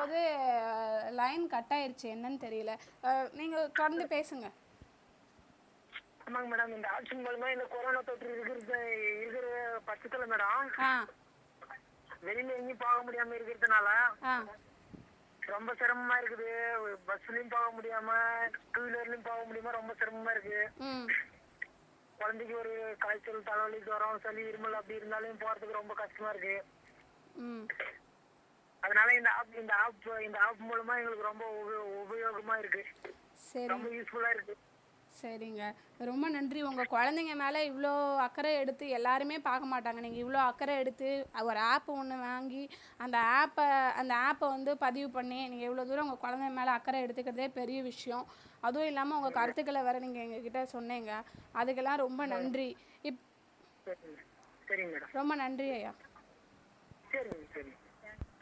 பேசும்போது line cut ஆயிருச்சு என்னன்னு தெரியல அஹ், நீங்க தொடர்ந்து பேசுங்க ஆமாங்க மேடம் இந்த ஆப்ஷன் மூலமா இந்த கொரோனா தொற்று இருக்கிறது இருக்கிற பட்சத்துல மேடம் ஆ வெளியில எங்கேயும் போக முடியாம இருக்கிறதுனால ஆ ரொம்ப சிரமமா இருக்குது பஸ்லயும் போக முடியாம டூ வீலர்லயும் போக முடியாம ரொம்ப சிரமமா இருக்கு ம் குழந்தைக்கு ஒரு காய்ச்சல் தலைவலி ஜுரம் சளி இருமல் அப்படி இருந்தாலும் போறதுக்கு ரொம்ப கஷ்டமா இருக்கு ம் அதனால இந்த ஆப் இந்த ஆப் இந்த ஆப் மூலமா எங்களுக்கு ரொம்ப உப- உபயோகமா இருக்கு சரி ரொம்ப யூஸ்ஃபுல்லா இருக்கு சரிங்க ரொம்ப நன்றி உங்கள் குழந்தைங்க மேலே இவ்வளோ அக்கறை எடுத்து எல்லாருமே பார்க்க மாட்டாங்க நீங்கள் இவ்வளோ அக்கறை எடுத்து ஒரு ஆப் ஒன்று வாங்கி அந்த ஆப்பை அந்த ஆப்பை வந்து பதிவு பண்ணி நீங்கள் இவ்வளோ தூரம் உங்கள் குழந்தைங்க மேலே அக்கறை எடுத்துக்கிறதே பெரிய விஷயம் அதுவும் இல்லாமல் உங்கள் கருத்துக்களை வேறு நீங்கள் எங்ககிட்ட சொன்னீங்க அதுக்கெல்லாம் ரொம்ப நன்றி இப் சரிங்க சரிங்க மேடம் ரொம்ப நன்றி ஐயா சரிங்க சரிங்க